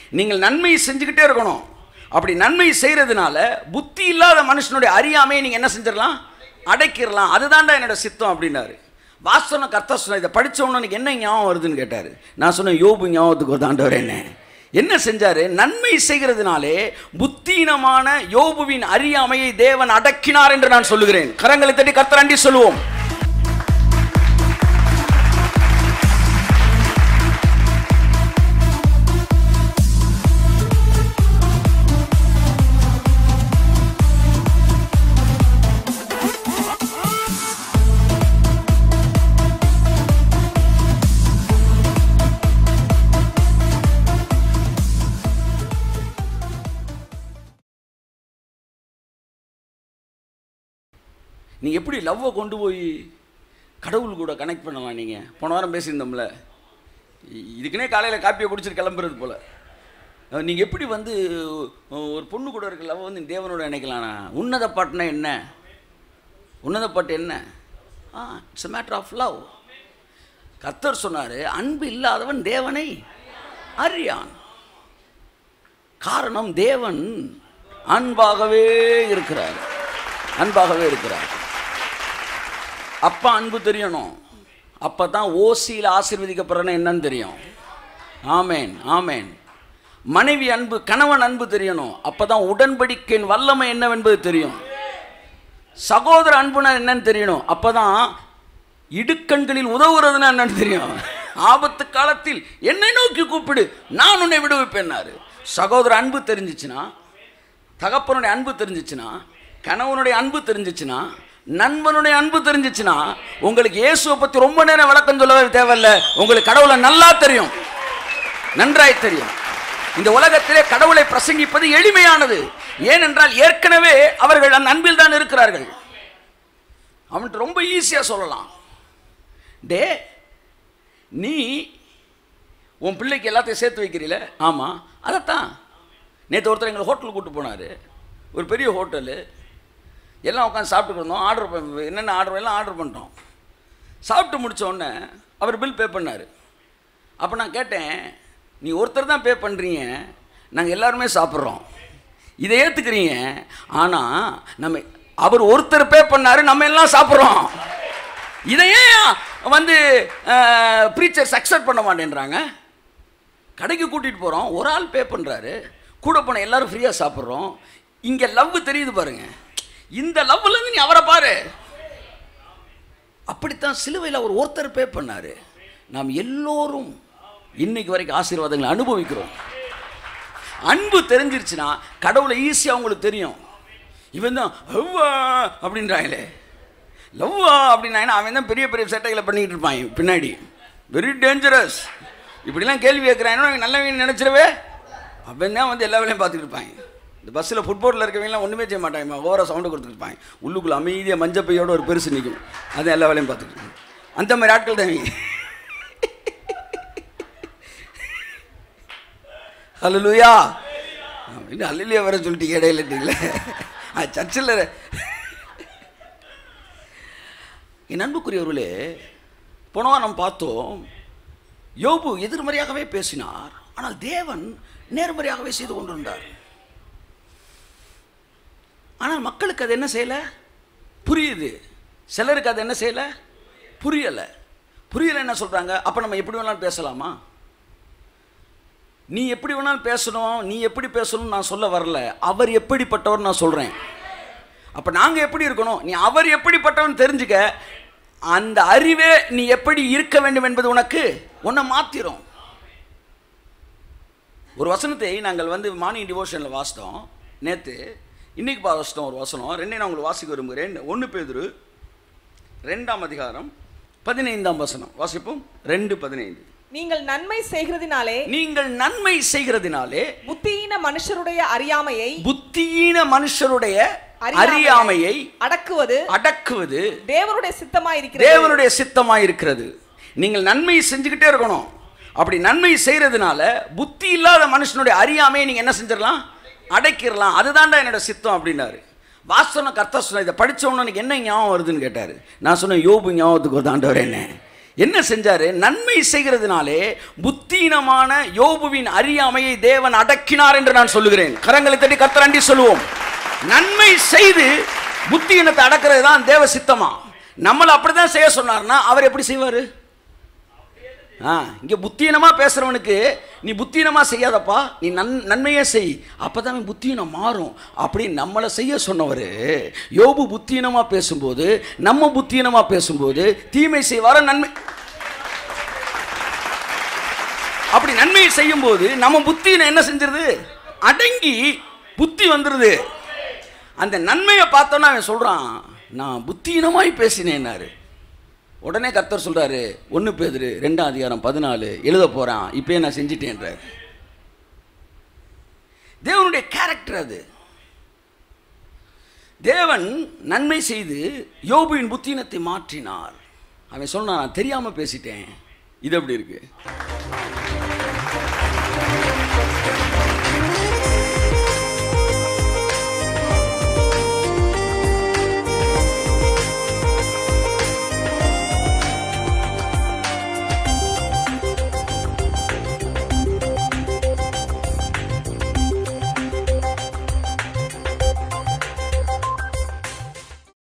நீங்கள் நன்மை செஞ்சுக்கிட்டே இருக்கணும் அப்படி நன்மை செய்கிறதுனால புத்தி இல்லாத மனுஷனுடைய அறியாமையை நீங்கள் என்ன செஞ்சிடலாம் அடைக்கிடலாம் அதுதான்டா என்னோட சித்தம் அப்படின்னாரு வாசன கர்த்தா சொன்ன இதை படிச்ச உடனே எனக்கு என்ன ஞாபகம் வருதுன்னு கேட்டார் நான் சொன்னேன் யோபு ஞாபகத்துக்கு வருதாண்டவர் என்ன என்ன செஞ்சாரு நன்மை செய்கிறதுனாலே புத்தீனமான யோபுவின் அறியாமையை தேவன் அடக்கினார் என்று நான் சொல்லுகிறேன் கரங்களை தட்டி கர்த்தராண்டி சொல்லுவோம் நீ எப்படி லவ்வை கொண்டு போய் கடவுள் கூட கனெக்ட் பண்ணலாம் நீங்கள் போன வாரம் பேசியிருந்தோம்ல இ- இதுக்குன்னே காலையில் காப்பியை குடிச்சிட்டு கிளம்புறது போல் நீங்கள் எப்படி வந்து அஹ், ஒரு பொண்ணு கூட இருக்க லவ் வந்து தேவனோட இணைக்கலாம்னா உன்னத பாட்டுனா என்ன உன்னத பாட்டு என்ன ஆ it's a matter of love கர்த்தர் சொன்னார் அன்பு இல்லாதவன் தேவனை அறியான் காரணம் தேவன் அன்பாகவே இருக்கிறார் அன்பாகவே இருக்கிறார் அப்பா அன்பு தெரியணும் அப்போ தான் ஓசியில் ஆசீர்வதிக்கப்படுறேன்னு என்னன்னு தெரியும் ஆமேன் ஆமேன் மனைவி அன்பு கணவன் அன்பு தெரியணும் அப்போ தான் உடன்படிக்கையின் வல்லமை என்னவென்பது தெரியும் சகோதர அன்புனா என்னன்னு தெரியணும் அப்போ தான் இடுக்கண்களில் உதவுறதுன்னா என்னன்னு தெரியும் ஆபத்து காலத்தில் என்னை நோக்கி கூப்பிடு நான் உன்னை விடுவிப்பேன்னாரு சகோதர அன்பு தெரிஞ்சிச்சுன்னா தகப்பனுடைய அன்பு தெரிஞ்சிச்சுன்னா கணவனுடைய அன்பு தெரிஞ்சிச்சுன்னா நண்பனுடைய அன்பு தெரிஞ்சிச்சுன்னா உங்களுக்கு இயேசுவை பற்றி ரொம்ப நேரம் விளக்கம் சொல்லவே தேவையில்ல உங்களுக்கு கடவுளை நல்லா தெரியும் நன்றாய் தெரியும் இந்த உலகத்திலே கடவுளை பிரசங்கிப்பது எளிமையானது ஏனென்றால் ஏற்கனவே அவர்கள் அந்த அன்பில் தான் இருக்கிறார்கள் அவன்கிட்ட ரொம்ப ஈஸியாக சொல்லலாம் டே நீ உன் பிள்ளைக்கு எல்லாத்தையும் சேர்த்து வைக்கிறீல ஆமாம் அதைத்தான் நேற்று ஒருத்தர் எங்களை ஹோட்டலுக்கு கூட்டு போனார் ஒரு பெரிய ஹோட்டலு எல்லாம் உட்காந்து சாப்பிட்டுட்டு இருந்தோம் ஆர்டர் என்னென்ன ஆர்டர் எல்லாம் ஆர்டர் பண்ணிட்டோம் சாப்பிட்டு முடிச்ச உடனே அவர் பில் பே பண்ணார் அப்போ நான் கேட்டேன் நீ ஒருத்தர் தான் பே பண்ணுறீங்க நாங்கள் எல்லாருமே சாப்பிட்றோம் இதை ஏற்றுக்கிறீங்க ஆனால் நம்ம அவர் ஒருத்தர் பே பண்ணாரு நம்ம எல்லாம் சாப்பிட்றோம் இதையே வந்து ப்ரீச்சர்ஸ் அக்செப்ட் பண்ண மாட்டேன்றாங்க கடைக்கு கூட்டிகிட்டு போகிறோம் ஒரு ஆள் பே பண்ணுறாரு கூட போன எல்லாரும் ஃப்ரீயாக சாப்பிட்றோம் இங்கே லவ் தெரியுது பாருங்க இந்த லவ்லேருந்து நீ அவரை பாரு அப்படித்தான் சிலுவையில் அவர் ஒருத்தர் பே பண்ணார் நாம் எல்லோரும் இன்னைக்கு வரைக்கும் ஆசீர்வாதங்களை அனுபவிக்கிறோம் அன்பு தெரிஞ்சிருச்சுன்னா கடவுளை ஈஸியாக உங்களுக்கு தெரியும் இவன் தான் ஹவ்வா அப்படின்றாங்களே லவ்வா அப்படின்னா அவன் தான் பெரிய பெரிய சேட்டைகளை பண்ணிக்கிட்டு இருப்பான் பின்னாடி வெரி டேஞ்சரஸ் இப்படிலாம் கேள்வி கேட்குறான் நல்லவங்க நினச்சிடவே அவன் தான் வந்து எல்லா வேலையும் பார்த்துட்டு இருப்பாங்க இந்த பஸ்ஸில் ஃபுட்போர்டில் இருக்கவங்கலாம் ஒன்றுமே செய்ய மாட்டாங்க ஓவராக சவுண்டு கொடுத்துருப்பாங்க உள்ளுக்குள்ள அமைதியாக மஞ்சப்பையோட ஒரு பெருசு நிற்கும் அதான் எல்லா வேலையும் பார்த்துட்டு இருப்பாங்க. அந்த மாதிரி ஆட்கள் தான் இவங்க ஹalleluya இன்னும் அல்லையா வர சொல்லிட்டு இடையில சர்ச்சில் என் அன்புக்குரியவர்களே போனவா நம்ம பார்த்தோம் யோபு எதிர்மறையாகவே பேசினார் ஆனால் தேவன் நேர்மறையாகவே செய்து கொண்டிருந்தார் ஆனால் மக்களுக்கு அது என்ன செய்யலை புரியுது சிலருக்கு அது என்ன செய்யலை புரியலை புரியலை என்ன சொல்கிறாங்க அப்போ நம்ம எப்படி வேணாலும் பேசலாமா நீ எப்படி வேணாலும் பேசணும் நீ எப்படி பேசணும்னு நான் சொல்ல வரல அவர் எப்படிப்பட்டவர் நான் சொல்கிறேன் அப்போ நாங்கள் எப்படி இருக்கணும் நீ அவர் எப்படிப்பட்டவன் தெரிஞ்சுக்க அந்த அறிவே நீ எப்படி இருக்க வேண்டும் என்பது உனக்கு உன்னை மாத்திரும் ஒரு வசனத்தை நாங்கள் வந்து மார்னிங் டிவோஷனில் வாசித்தோம் நேற்று இன்னைக்கு வாசித்தோம் ஒரு வசனம் ரெண்டே நான் உங்களுக்கு வாசிக்க விரும்புகிறேன் ஒன்று பேதுரு ரெண்டாம் அதிகாரம் பதினைந்தாம் வசனம் வாசிப்போம் ரெண்டு பதினைந்து நீங்கள் நன்மை செய்கிறதினாலே நீங்கள் நன்மை செய்கிறதினாலே புத்தியீன மனுஷருடைய அறியாமையை புத்தியீன மனுஷருடைய அறியாமையை அறியாமையை அடக்குவது அடக்குவது தேவனுடைய சித்தமாய் இருக்கிறது தேவனுடைய சித்தமாக இருக்கிறது நீங்கள் நன்மை செஞ்சுக்கிட்டே இருக்கணும் அப்படி நன்மை செய்கிறதுனால புத்தி இல்லாத மனுஷனுடைய அறியாமையை நீங்கள் என்ன செஞ்சிடலாம் அடைக்கிடலாம் அதுதான்டா என்னோட சித்தம் அப்படின்னாரு வாசன கர்த்தா சொன்ன இதை படிச்ச உடனே எனக்கு என்ன ஞாபகம் வருதுன்னு கேட்டார் நான் சொன்னேன் யோபு ஞாபகத்துக்கு வருதாண்டவர் என்ன என்ன செஞ்சாரு நன்மை செய்கிறதுனாலே புத்தீனமான யோபுவின் அறியாமையை தேவன் அடக்கினார் என்று நான் சொல்லுகிறேன் கரங்களை தட்டி கத்தரண்டி சொல்லுவோம் நன்மை செய்து புத்தீனத்தை அடக்கிறது தான் தேவ சித்தமா நம்மளை அப்படிதான் செய்ய சொன்னார்னா அவர் எப்படி செய்வாரு ஆ இங்கே புத்தீனமாக பேசுகிறவனுக்கு நீ புத்தீனமாக செய்யாதப்பா நீ நன் நன்மையே செய் அப்போ தான் அவன் புத்தீனம் மாறும் அப்படின்னு நம்மளை செய்ய சொன்னவர் யோபு புத்தீனமாக பேசும்போது நம்ம புத்தீனமாக பேசும்போது தீமை செய்வார நன்மை அப்படி நன்மையை செய்யும்போது நம்ம புத்தியினை என்ன செஞ்சிருது அடங்கி புத்தி வந்துடுது அந்த நன்மையை பார்த்தோன்னா அவன் சொல்கிறான் நான் புத்தீனமாய் பேசினேன்னாரு உடனே கர்த்தர் சொல்றாரு ஒன்று பேதுரு ரெண்டாம் அதிகாரம் பதினாலு எழுத போறான் இப்பயே நான் செஞ்சிட்டேன்றார் தேவனுடைய கேரக்டர் அது தேவன் நன்மை செய்து யோபுவின் புத்தீனத்தை மாற்றினார் அவன் சொன்னான் நான் தெரியாம பேசிட்டேன் இது எப்படி இருக்கு